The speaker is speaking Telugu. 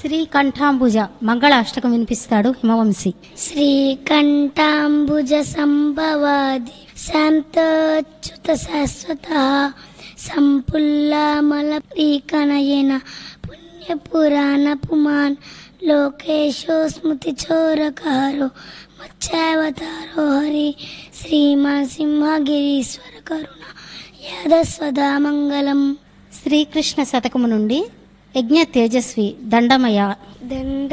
శ్రీ కంఠాంబుజ మంగళాష్టకం వినిపిస్తాడు హిమవంశి శ్రీకంఠాంబుజ సంభవాది శాంతచ్యుత శాశ్వత సంపుల్లామల ప్రీకనయన పుణ్యపురాణ పుమాన్ లోకేశో స్మృతి చోరకారో మత్స్యావతారో హరి శ్రీమాన్ సింహగిరీశ్వర కరుణ యాదస్వదా మంగళం శ్రీకృష్ణ శతకము నుండి యజ్ఞ తేజస్వి దండమయ దండ